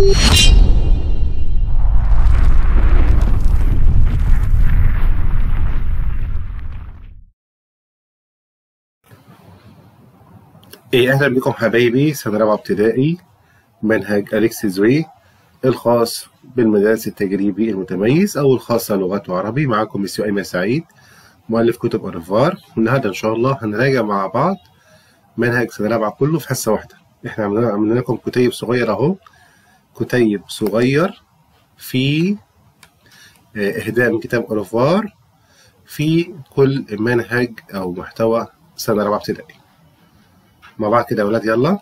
إيه أهلا بكم حبايبي سنة رابعة ابتدائي منهج أليكس زوي الخاص بالمدارس التجريبي المتميز أو الخاصة لغات وعربي معكم مسيو أيمن سعيد مؤلف كتب أرفار والنهاردة إن شاء الله هنراجع مع بعض منهج سنة رابعة كله في حصة واحدة إحنا عملنا عملنا لكم كتيب صغير أهو كتيب صغير في إهداء من كتاب أرفار في كل منهج أو محتوى سنة رابعة ابتدائي مع بعض كده يا ولاد يلا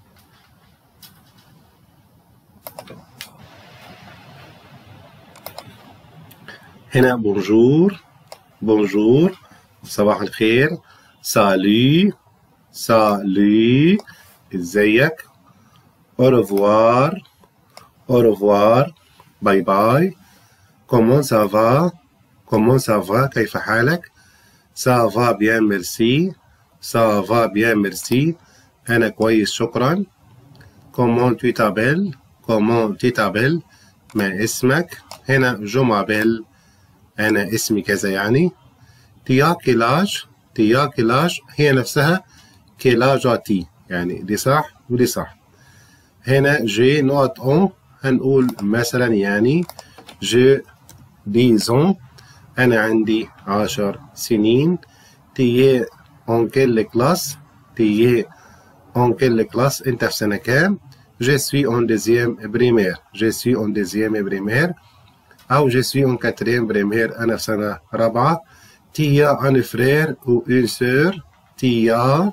هنا بونجور بونجور صباح الخير سالي سالي ازيك اوروفوار اوروفوار باي باي كومون سافا كومون سافا كيف حالك سافا بيان ميرسي سافا بيان ميرسي أنا كويس شكرا كومون tu t'appelles كومون tu t'appelles ما اسمك هنا جو مابيل أنا اسمي كذا يعني تيا كيلاج تيا كيلاج هي نفسها كيلاجاتي يعني دي صح ودي صح هنا جي نوت اون هنقول مثلا يعني جو ديزون أنا عندي عشر سنين تيي en quelle classe Tu es en quelle classe أنت في سنة كام؟ Je suis en deuxième primaire. Je suis en deuxième primaire. أو je suis en quatrième primaire. أنا في سنة رابعة. Tu as un frère ou une sœur. Tu as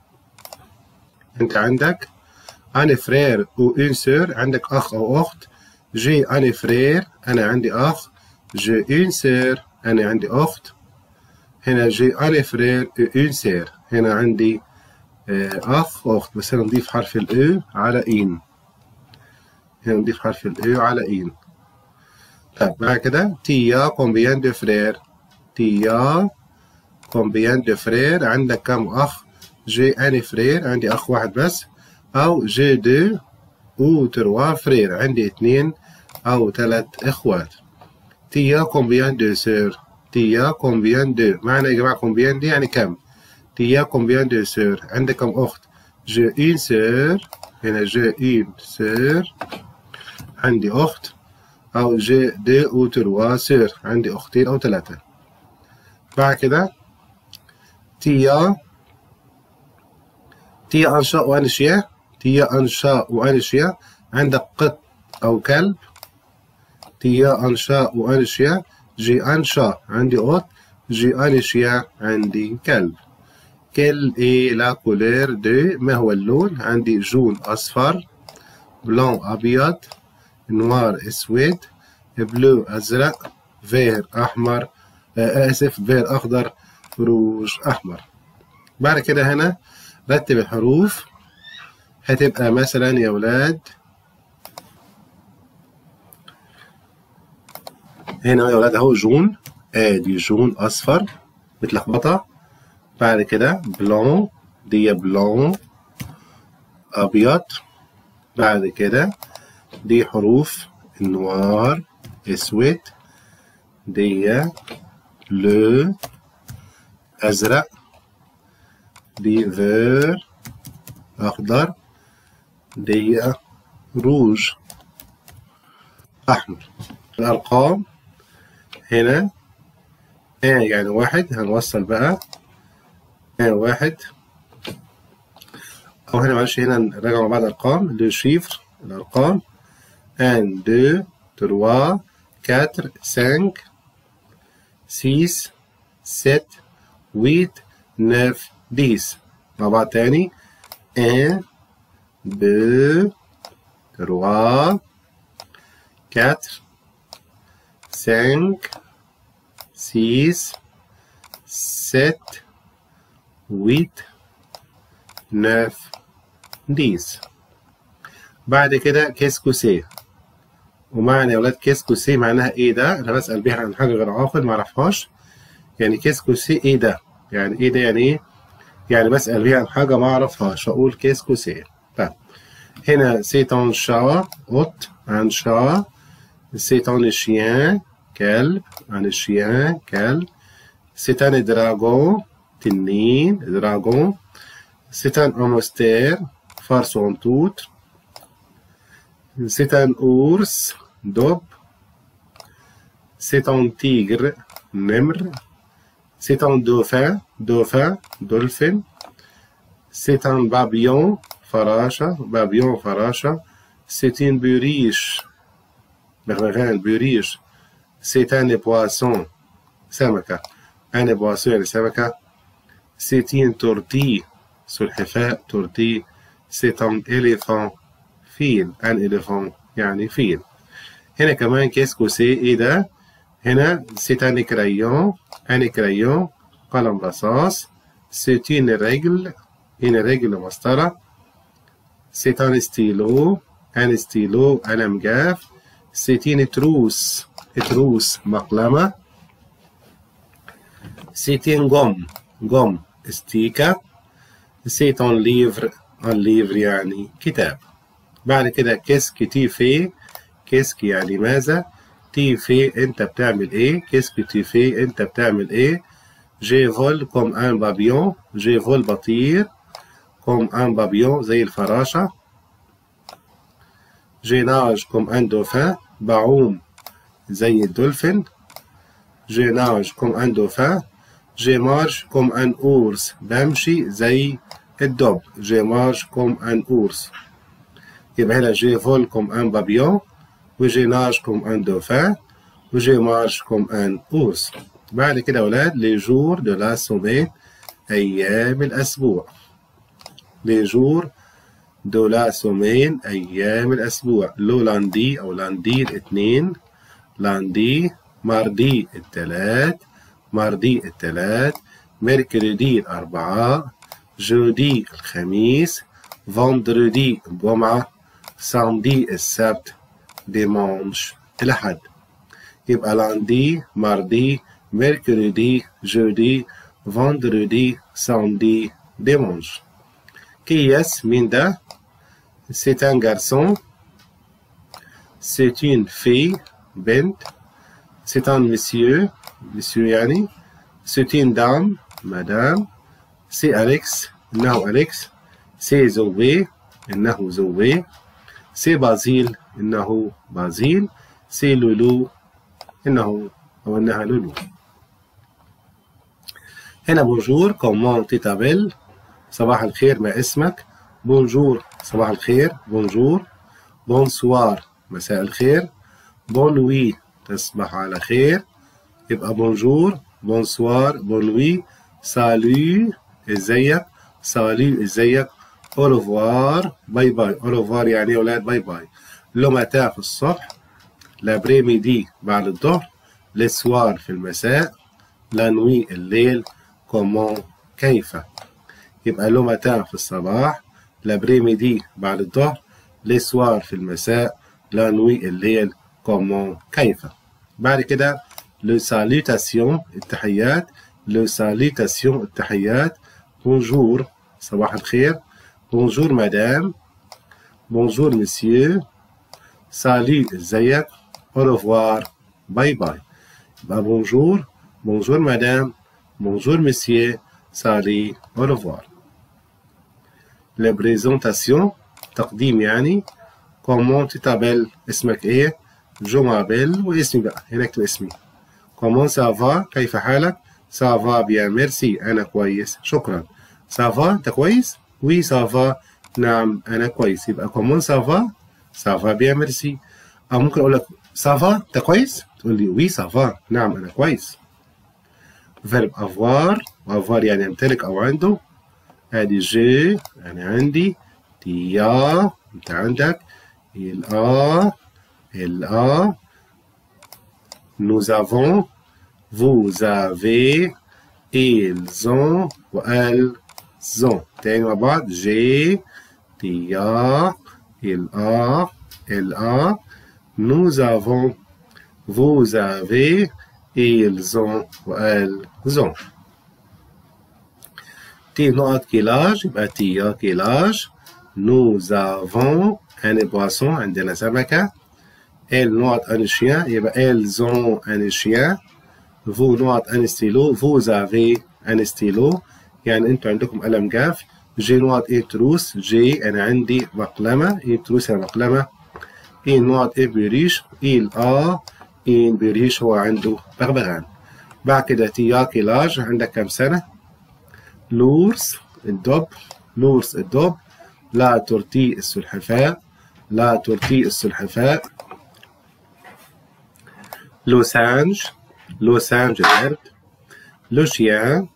أنت عندك un frère ou une sœur. عندك أخ أو أخت. J'ai un frère. أنا عندي أخ. J'ai une sœur. أنا عندي أخت. هنا جي أن فرير اون سير هنا عندي أخ وأخت بس هنا نضيف حرف الأو على إين هنا نضيف حرف الأو على إين طيب بعد كده تيا كومبيان دو فرير تيا كومبيان دو فرير عندك كم أخ جي أن فرير عندي أخ واحد بس أو جي دو أو تروا فرير عندي اتنين أو ثلاث إخوات تيا كومبيان دو سير تيا كومبيان دو معنى يا جماعة كومبيان دي يعني كم تيا كومبيان دو سور عندك كم أخت جو إون سور هنا جو إون سور عندي أخت أو جو دو أو تروا سور عندي أختين أو ثلاثة بعد كده تيا تيا أنشاء وأنشياء تيا أنشاء وأنشياء عندك قط أو كلب تيا أنشاء وأنشياء جي أنشا عندي قط جي أنشيا عندي كلب كل إي لا كولير دو ما هو اللون عندي جون أصفر بلون أبيض نوار أسود بلو أزرق فير أحمر آسف فير أخضر روج أحمر بعد كده هنا رتب الحروف هتبقى مثلا يا ولاد هنا يا ولاد اهو جون ادي جون اصفر متلخبطه بعد كده بلون دي بلون ابيض بعد كده دي حروف النوار اسود دي بلو ازرق دي فير اخضر دي روج احمر الارقام هنا آه يعني واحد هنوصل بقى آه واحد أو هنا معلش هنا نراجع مع بعض الأرقام لو شيفر الأرقام ان دو تروا كاتر سانك سيس ست ويت نف ديس مع بعض تاني ان دو تروا كاتر 5, 6, 7, 8, 9, 10 بعد كده كيسكوسي ومعنى يا ولاد كيسكوسي معناها ايه ده انا بسأل بيها عن حاجة غير عاقل معرفهاش يعني كيسكوسي ايه ده يعني ايه ده يعني ايه يعني بسأل بيها عن حاجة معرفهاش اقول كيسكوسي طيب هنا c'est un chat قط un chat c'est un chien كلب un chien كلب c'est un dragon تنين dragon c'est un hamster farsontout c'est un ours دب c'est un tigre نمر c'est un dauphin dauphin dolphin c'est un babillon فراشة babillon فراشة c'est une buriche بغبغان buriche c'est un poisson سمكة un poisson يعني سمكة c'est une tortille سلحفاة tortille c'est un éléphant فيل un éléphant يعني فيل هنا كمان كيسكو سي ايه ده هنا c'est un crayon un crayon قلم رصاص c'est une règle une règle مسطرة c'est un stylo un stylo قلم جاف c'est une trousse trousse مقلمة c'est une gomme gomme ستيكة c'est un livre un livre يعني كتاب بعد كده كيسك تي في كيسك يعني ماذا تي في انت بتعمل ايه كيسك تي في انت بتعمل ايه جي فول كوم ان بابيون جي فول بطير كوم ان بابيون زي الفراشة جي ناج كوم ان دوفان بعوم زي الدولفين جي ناج كوم ان دوفان جي مارش كوم ان اورس بمشي زي الدب جي مارش كوم ان اورس يبقى هنا جي فول كوم ان بابيون وجي ناج كوم ان دوفان وجي مارش كوم ان اورس بعد كده يا ولاد لي جور دو لا سومين ايام الاسبوع لي جور دو لا سومين ايام الاسبوع لو لاندي او لاندي الاثنين لاندي ماردي التلات ماردي التلات ميركوريدي الاربعاء جودي الخميس فندردي الجمعة ساندي السبت ديمانش الأحد يبقى لاندي ماردي mercredi, jeudi, vendredi, samedi, dimanche. Qui est Minda? C'est un garçon. C'est une fille, Bent. C'est un monsieur, monsieur Yani. C'est une dame, madame. C'est Alex, إنه Alex. C'est Zoé, إنه Zoé. C'est Basile, إنه Basile. C'est Loulou, إنه أو إنها لولو. هنا بونجور كومون تيتابيل صباح الخير ما اسمك بونجور صباح الخير بونجور بونسوار مساء الخير بونوي تصبح على خير يبقى بونجور بونسوار بونوي سالو ازيك سالو ازيك اولوفوار باي باي اولوفوار يعني يا اولاد باي باي لو متى في الصبح لابريميدي بعد الظهر لسوار في المساء لانوي الليل كومون كيف يبقى لو متى في الصباح لابريميدي بعد الظهر لسوار في المساء لانوي الليل كومون كيف بعد كده لو ساليتاسيون التحيات لو ساليتاسيون التحيات بونجور صباح الخير بونجور مدام بونجور مسيو سالي ازيك اولوفوار باي باي يبقى بونجور بونجور مدام Bonjour monsieur, salut, au revoir. La présentation تقديم يعني comment tu t'appelles اسمك ايه جو m'appelle واسمي بقى هنا اكتب اسمي comment ça va كيف حالك ça va bien merci أنا كويس شكرا ça va أنت كويس oui ça va نعم أنا كويس يبقى comment ça va ça va bien merci أو ممكن أقول لك ça va أنت كويس تقول لي oui ça va نعم أنا كويس فيرب افوار وافوار يعني يمتلك او عنده ادي جي يعني عندي تيا انت عندك الأ الأ nous avons vous avez ils ont وelles ont تاني مع بعض جي تيا الأ الأ nous avons vous avez ils ont وelles ont تي نقط كيلاج يبقى تيا كيلاج nous avons un poisson عندنا سمكة elles نقط un chien يبقى elles ont un chien vous نقط un stylo vous avez un stylo يعني انتوا عندكم قلم جاف جي نقط ايه تروس جي انا عندي مقلمة ايه تروس يعني مقلمة ايه نقط ايه بيريش ايه اه ايه بيريش هو عنده بغبغان بعد كده تياكي لاج عندك كم سنة لورس الدب لورس الدب لا تورتي السلحفاء لا تورتي السلحفاء لوسانج لوسانج القرد لوشيان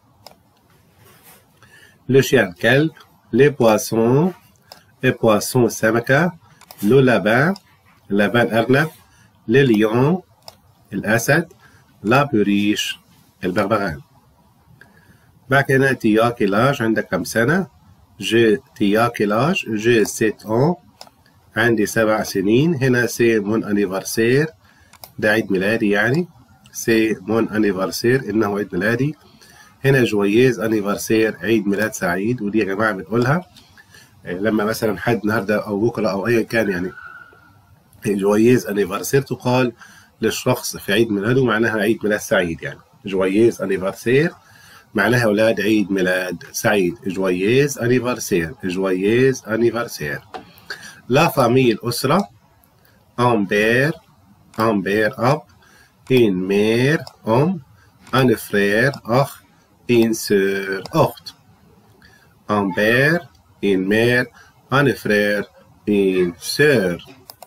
لوشيان كلب لي بواسون لي بواسون السمكة لو لابان لابان أرنب لي ليون الأسد لا بوريش البغبغان بعد كده نأتي يا كيلاج عندك كم سنة جي تيا كيلاج جي سيت أون عندي سبع سنين هنا سي مون أنيفرسير ده عيد ميلادي يعني سي مون أنيفرسير إنه عيد ميلادي هنا جويز أنيفرسير عيد ميلاد سعيد ودي يا جماعة بنقولها لما مثلا حد النهارده أو بكرة أو أيا كان يعني جويز أنيفرسير تقال للشخص في عيد ميلاده معناها عيد ميلاد سعيد يعني جويز أنيفرسير معناها أولاد عيد ميلاد سعيد جويز أنيفرسير جويز أنيفرسير لا فامي الأسرة أمبير أمبير أب إن مير أم أن فرير أخ إن سور أخت أمبير إن مير أن فرير إن سور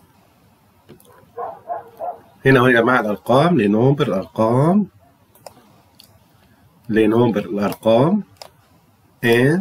هنا هو يا جماعة الأرقام لنومبر الأرقام لنومبر الأرقام 1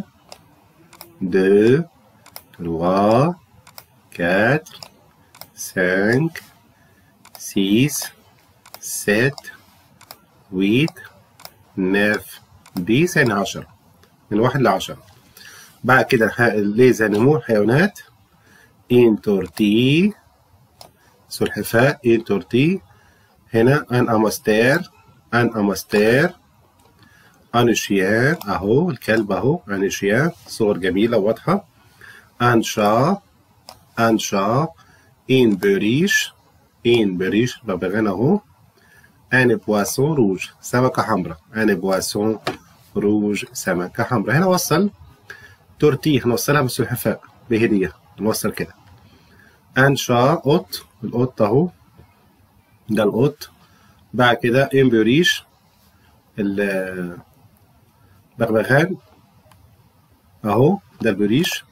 2 3 4 5 6 7 8 9 10 يعني 10 من واحد لعشرة بعد كده ليز نمو حيوانات إن تورتي سلحفاء إن تورتي هنا أن أمستير أن أمستير أن شيان أهو الكلب أهو أن شيان صور جميلة واضحة أن شا أن شا إن بريش إن بريش ببغان أهو أن بواسون روج سمكة حمراء أن بواسون روج سمكة حمراء هنا وصل تورتي هنوصلها بالسلحفاء بهدية نوصل كده أنشا قط القط أهو ده القط بعد كده إمبريش البغبغان أهو ده البريش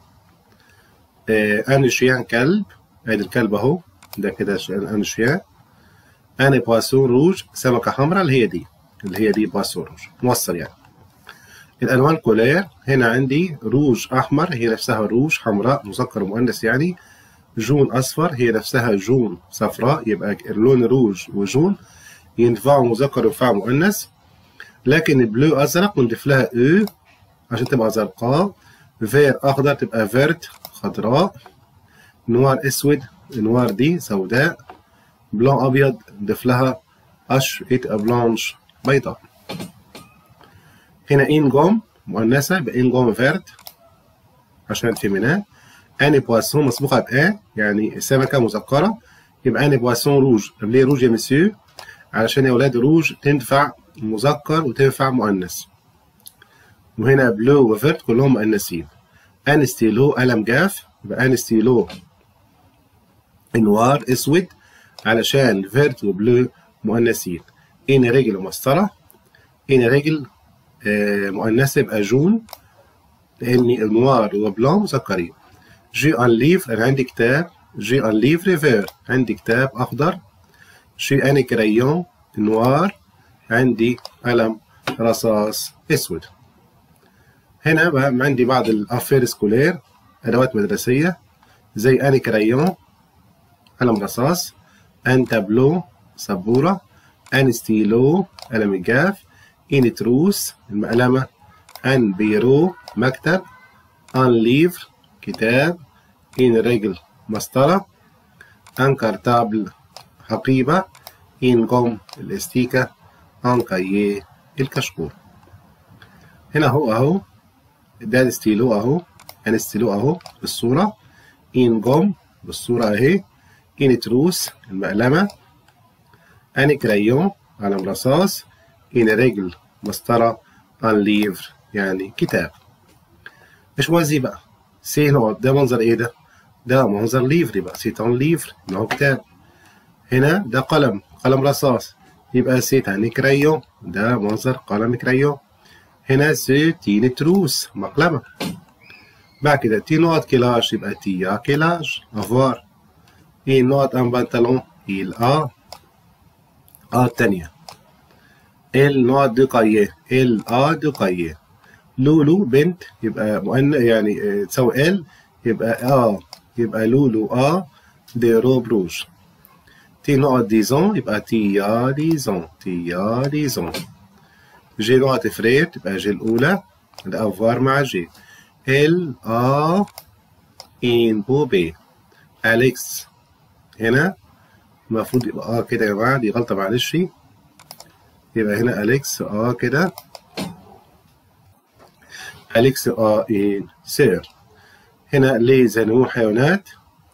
أنشيان كلب أدي الكلب أهو ده كده أنشيان أنا بواسون روج سمكة حمراء اللي هي دي اللي هي دي بواسون روج موصل يعني الألوان كولير هنا عندي روج أحمر هي نفسها روج حمراء مذكر ومؤنث يعني جون أصفر هي نفسها جون صفراء يبقى اللون روج وجون ينفعوا مذكر وينفعوا مؤنث لكن بلو أزرق ونضيف لها أو عشان تبقى زرقاء فير أخضر تبقى فيرت خضراء نوار أسود نوار دي سوداء بلون أبيض نضيف لها أش تبقى بلانش بيضاء هنا إنجوم مؤنثة يبقى إنجوم فيرت عشان فيمينان اني بواسون مسبوقه بان يعني سمكه مذكره يبقى اني بواسون روج طب ليه روج يا مسيو علشان يا اولاد روج تنفع مذكر وتنفع مؤنث وهنا بلو وفيرت كلهم مؤنثين ان ستيلو قلم جاف يبقى ان ستيلو نوار اسود علشان فيرت وبلو مؤنثين ان رجل مسطره ان رجل آه مؤنثه يبقى جون لان النوار وبلون مذكرين جي ان ليفر انا عندي كتاب جي ان ليفر فير عندي كتاب اخضر جي ان كريون نوار عندي قلم رصاص اسود هنا بقى عندي بعض الافير سكولير ادوات مدرسيه زي ان كريون قلم رصاص ان تابلو سبوره ان ستيلو قلم الجاف ان تروس المقلمه ان بيرو مكتب ان ليفر كتاب إن رجل مسطرة أن كارتابل حقيبة إن قم الاستيكة أن كاييه الكشكول هنا هو أهو ده ستيلو أهو ان ستيلو اهو بالصورة ان جوم بالصورة اهي ان تروس المقلمة ان كريون قلم رصاص ان رجل مسطرة ان ليفر يعني كتاب مش موازي بقى سي نقط ده منظر ايه ده ده منظر ليفر يبقى سيتون ليفر ما هو كتاب هنا ده قلم قلم رصاص يبقى سيت يعني كريون ده منظر قلم كريون هنا سي تين تروس مقلمة بعد كده تي نقط كيلاج يبقى تيا كيلاج افوار اي نقط ان بنطلون il a ا التانية ال نقط دو قاية ال ا دو قاية لولو بنت يبقى مؤنث يعني تساوي ال يبقى ا يبقى لولو ا دي روب روج تي نقط ديزون يبقى تيا ديزون تيا ديزون جي نقط فرير تبقى جي الأولى الأفوار مع جي ال ا ان بوبي أليكس هنا المفروض يبقى اه كده يا جماعة دي غلطة معلش يبقى هنا أليكس اه كده أليكس اه ان سير هنا لي زنو حيوانات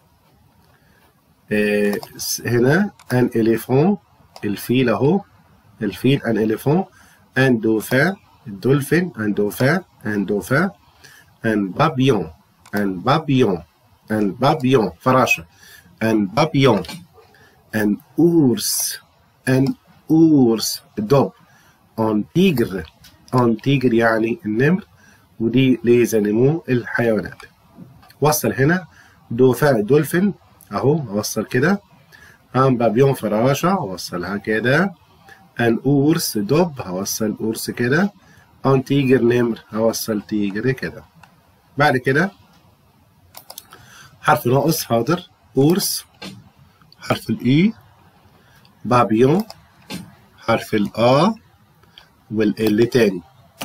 آه هنا ان إليفون الفيل اهو الفيل ان إليفون ان دوفان الدولفين ان دوفان ان دوفان ان بابيون ان بابيون ان بابيون فراشة ان بابيون ان أورس ان أورس الدب ان تيجر ان تيجر يعني النمر ودي ليزانيمو الحيوانات وصل هنا دوفان دولفين اهو اوصل كده ان بابيون فراشة اوصلها كده ان أورس دب هوصل أورس كده ان تيجر نمر هوصل تيجر كده بعد كده حرف ناقص حاضر أورس حرف الإي بابيون حرف الآ والإل تاني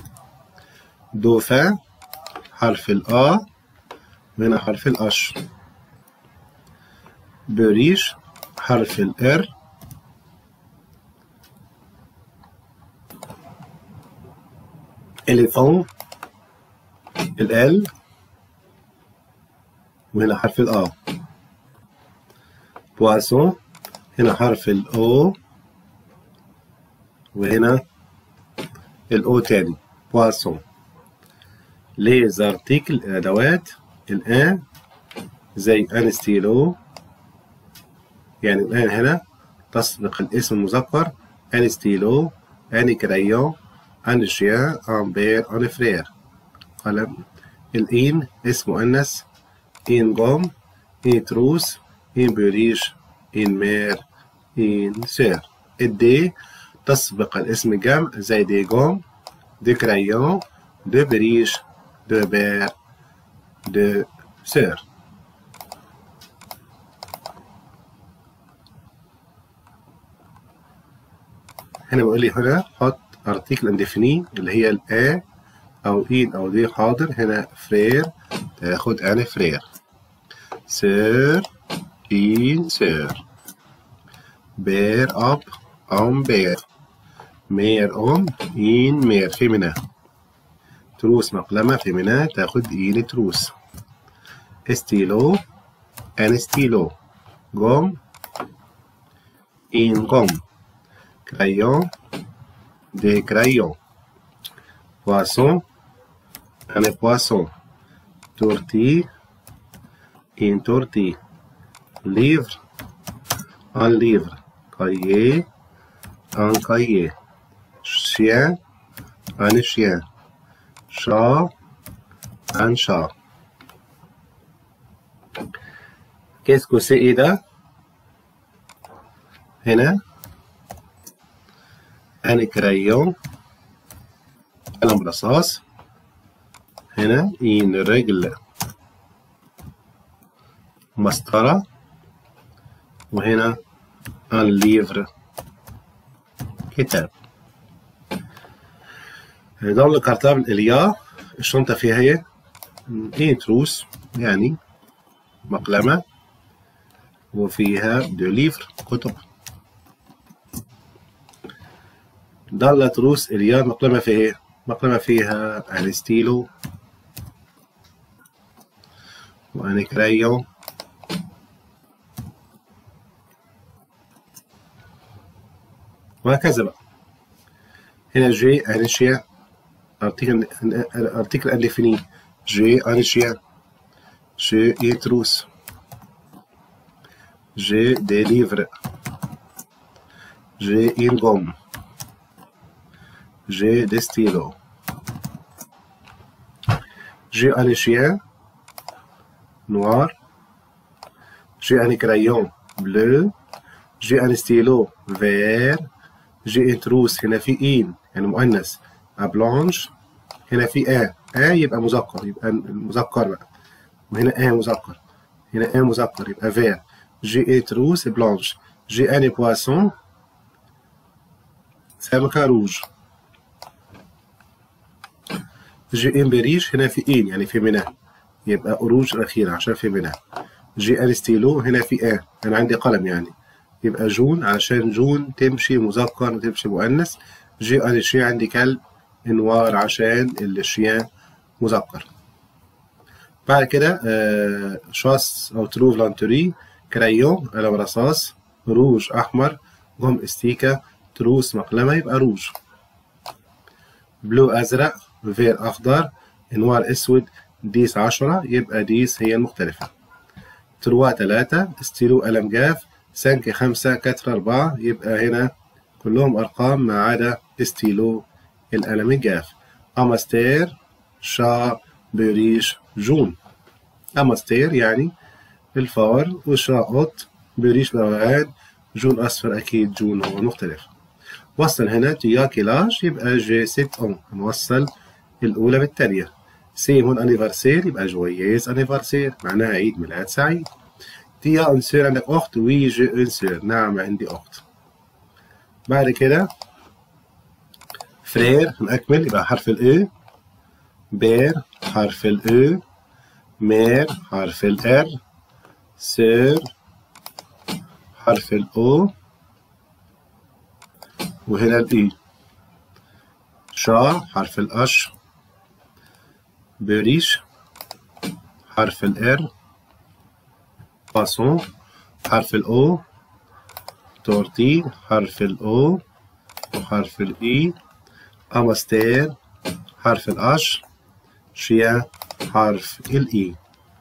دوفان حرف الآ وهنا حرف الأش بريش حرف الإر إليفون الال وهنا حرف الآ بواسون هنا حرف الأو وهنا الأو تاني بواسون لي زارتيكل الأدوات الآن زي أن ستيلو يعني الآن هنا تسبق الاسم المذكر أن ستيلو أن كريون أن شيان أن بير أن فرير قلم الإين اسم مؤنث إن قوم إن تروس إن بريش إن مير إن سير الدي تسبق الاسم الجمع زي دي قوم دي كريون دو بريش دو بير دو سير هنا بيقول لي هنا حط ارتيكل انديفيني اللي هي الا او ان او دي حاضر هنا فرير تاخد انا فرير سير ان سير بير اب ام بير مير ام ان مير فيمينا تروس مقلمة فيمينا تاخد ان تروس استيلو ان ستيلو قوم ان قوم crayon, des crayons. Poisson, un poisson. Tortille, une tortille. Livre, un livre. Cahier, un cahier. Chien, un chien. Chat, un chat. Qu'est-ce que c'est Ida هنا أنا كريون قلم رصاص هنا إن رجل مسطرة وهنا ان ليفر كتاب دولة كارتاب الإليا الشنطة فيها هي إيه تروس يعني مقلمة وفيها دو ليفر كتب ضل تروس إليا مقلمة في إيه؟ مقلمة فيها الستيلو وأنا كرايون وهكذا بقى هنا جي un chien article article indéfini j'ai un chien j'ai une trousse j'ai des livres j'ai une gomme j'ai des stylos j'ai un chien noir j'ai un crayon bleu j'ai un stylo vert جي تروس هنا في إين يعني مؤنث بلانش هنا في آ آ يبقى مذكر يبقى المذكر بقى وهنا آ مذكر هنا آ مذكر يبقى فير جي تروس بلانش جي اني بواسون سمكة روج جي ان بريش هنا في إين يعني في مناه يبقى روج الأخيرة عشان في مناه جي ان ستيلو هنا في آ أنا عندي قلم يعني يبقى جون علشان جون تمشي مذكر وتمشي مؤنث جي أنا شي عندي كلب نوار عشان الشيان مذكر بعد كده آه شاس أو تروف لانتوري كرايون قلم رصاص روج أحمر جم استيكا تروس مقلمة يبقى روج بلو أزرق فير أخضر نوار أسود ديس عشرة يبقى ديس هي المختلفة تروا تلاتة ستيلو قلم جاف سانك خمسة كتر أربعة يبقى هنا كلهم أرقام ما عدا ستيلو القلم الجاف أماستير شا بريش جون أماستير يعني الفار وشا قط بريش بغبغان جون أصفر أكيد جون هو مختلف وصل هنا تيا كيلاج يبقى جي ست أون نوصل الأولى بالتانية سي هون أنيفرسير يبقى جويز أنيفرسير معناها عيد ميلاد سعيد تيا اون سير عندك اخت وي جي اون سير نعم عندي اخت بعد كده فرير نكمل يبقى حرف الاو بير حرف الاو مير حرف الار سير حرف الاو وهنا الاي شا حرف الاش بريش حرف الار باسون حرف الأو تورتي حرف الأو وحرف الإي أماستير حرف الأش شيا حرف الإي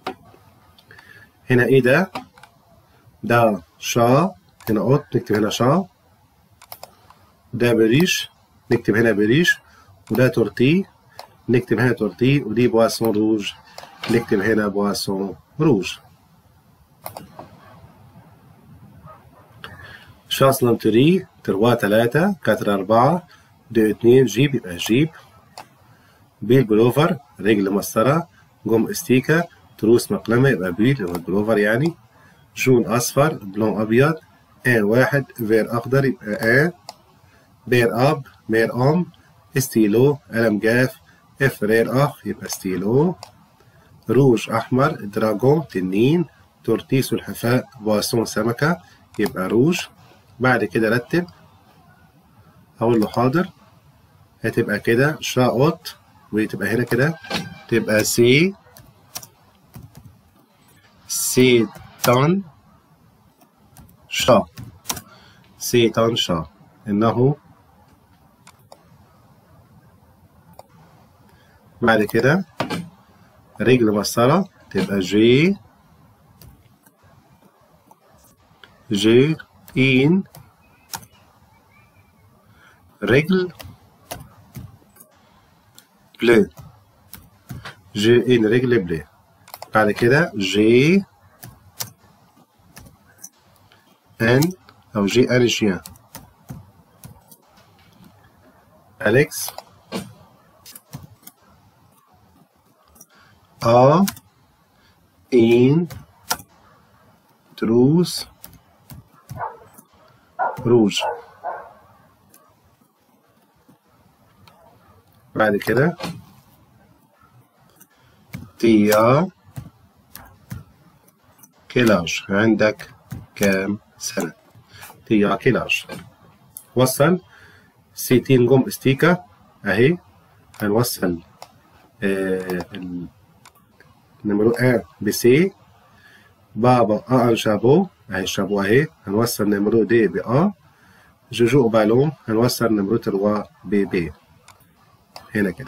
هنا إيه ده؟ ده شا هنا قط نكتب هنا شا ده بريش نكتب هنا بريش وده تورتي نكتب هنا تورتي ودي بواسون روج نكتب هنا بواسون روج شاس لانتري تروا تلاتة كاتر أربعة دو اتنين جيب يبقى جيب بيل بلوفر رجل مسطرة جم استيكا تروس مقلمة يبقى بيل هو البلوفر يعني جون أصفر بلون أبيض ان واحد فير أخضر يبقى ان بير أب مير أم ستيلو قلم جاف افرير أخ يبقى ستيلو روج أحمر دراجون تنين تورتيس والحفاء بواسون سمكة يبقى روج بعد كده رتب أقول له حاضر هتبقى كده شاقط وتبقى هنا كده تبقى سي سي تان شا سي تان شا إنه بعد كده رجل مسطرة تبقى جي جي إين رجل بلو جي إن رجل بلو بعد كده جي ان أو جي ان جيان أليكس A een trousse rouge بعد كده تيا كيلاج عندك كام سنة تيا كيلاج وصل سيتين جم استيكا اهي هنوصل آه نمرو 1 بسي بابا ا ان شابو اهي الشابو اهي هنوصل نمرو دي ب ا جوجو بالون هنوصل نمرو 3 ب ب هنا كده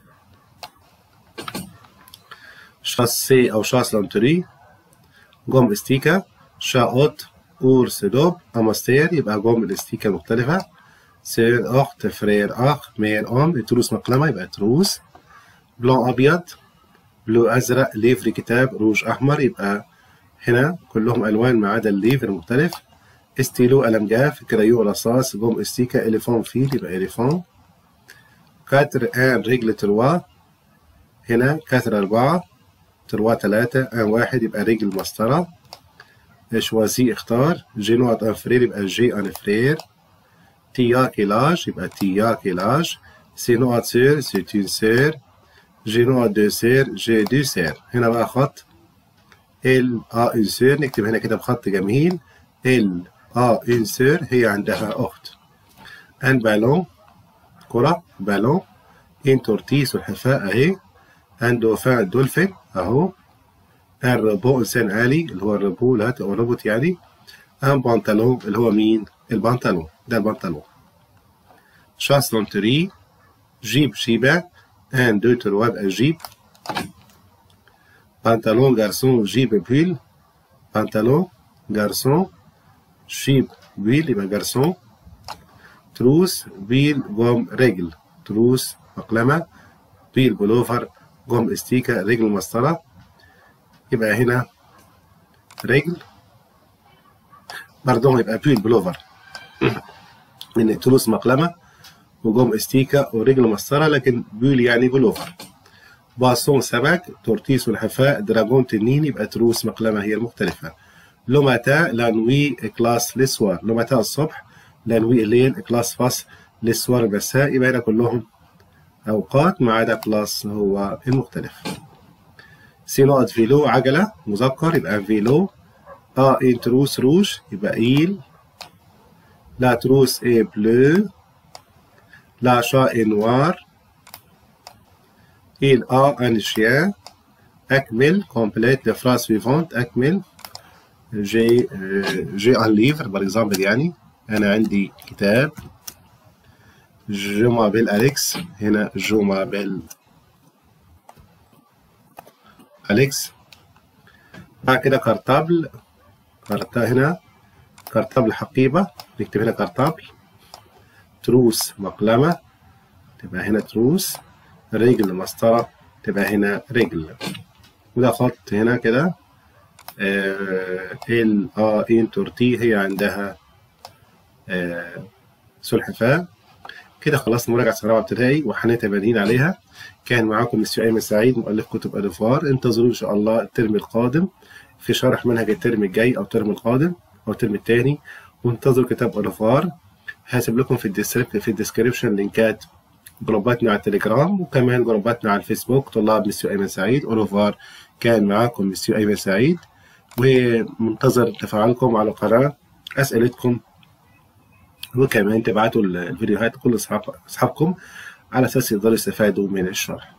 شاس سي او شاس لانتري جوم استيكا شاوت أورس دوب أماستير يبقى جوم الاستيكا مختلفة سير أخت فرير أخ مير أم تروس مقلمة يبقى تروس بلون أبيض بلو أزرق ليفري كتاب روج أحمر يبقى هنا كلهم ألوان ما عدا الليفر مختلف استيلو قلم جاف كرايو رصاص جوم استيكا إليفون فيل يبقى إليفون كاتر آن رجل تروا هنا كاتر أربعة تروا تلاتة آن واحد يبقى رجل مسطرة شوازي اختار جي نقط ان فرير يبقى جي ان فرير تيا كيلاج يبقى تيا كيلاج سي نقط سير سي تون سير جي نقط دو سير جي دو سير هنا بقى خط ال ا اون سير نكتب هنا كده بخط جميل ال ا اون سير هي عندها اخت ان بالون كرة بالون ان تورتيس والحفاء اهي ان دوفان دولفين اهو الربو انسان آلي اللي هو الربو الهات او الروبوت يعني ان بنطلون اللي هو مين البنطلون ده البنطلون شاس لونتري جيب شيبة ان دو تروا يبقى جيب بنطلون جارسون جيب بويل بنطلون جارسون جيب بويل يبقى جارسون تروس بيل جوم رجل تروس مقلمة بيل بلوفر جوم استيكا رجل مسطرة يبقى هنا رجل باردون يبقى بيل بلوفر من تروس مقلمة وجوم استيكا ورجل مسطرة لكن بيل يعني بلوفر باصون سمك تورتيس والحفاء دراجون تنين يبقى تروس مقلمة هي المختلفة لو متى لانوي كلاس لسوار لو متى الصبح لانوي الليل كلاس فاس لسوار المساء يبقى هنا كلهم أوقات ما عدا كلاس هو المختلف سي نقط فيلو عجلة مذكر يبقى فيلو ا ان تروس روج يبقى إيل لا تروس اي بلو لا شا اي نوار إيل ا ان شيان أكمل كومبليت لفراز سويفونت أكمل جي جي ان ليفر بار اكزامبل يعني أنا عندي كتاب جو مابيل أليكس هنا جو مابيل أليكس بعد كده كارتابل كارتا هنا كارتابل حقيبة نكتب هنا كارتابل تروس مقلمة تبقى هنا تروس رجل مسطرة تبقى هنا رجل وده خط هنا كده ال ا ان تورتي هي عندها آه سلحفاة كده خلصنا مراجعة سنة رابعة ابتدائي وحنية بادئين عليها كان معاكم مسيو أيمن سعيد مؤلف كتب أدفار انتظروا إن شاء الله الترم القادم في شرح منهج الترم الجاي أو الترم القادم أو الترم الثاني وانتظروا كتاب أدفار هسيب لكم في الديسكريبشن في الديسكريبشن لينكات جروباتنا على التليجرام وكمان جروباتنا على الفيسبوك طلاب مسيو أيمن سعيد أولوفار كان معاكم مسيو أيمن سعيد ومنتظر تفاعلكم على القناة أسئلتكم وكمان تبعتوا الفيديوهات لكل أصحابكم على أساس يقدروا يستفادوا من الشرح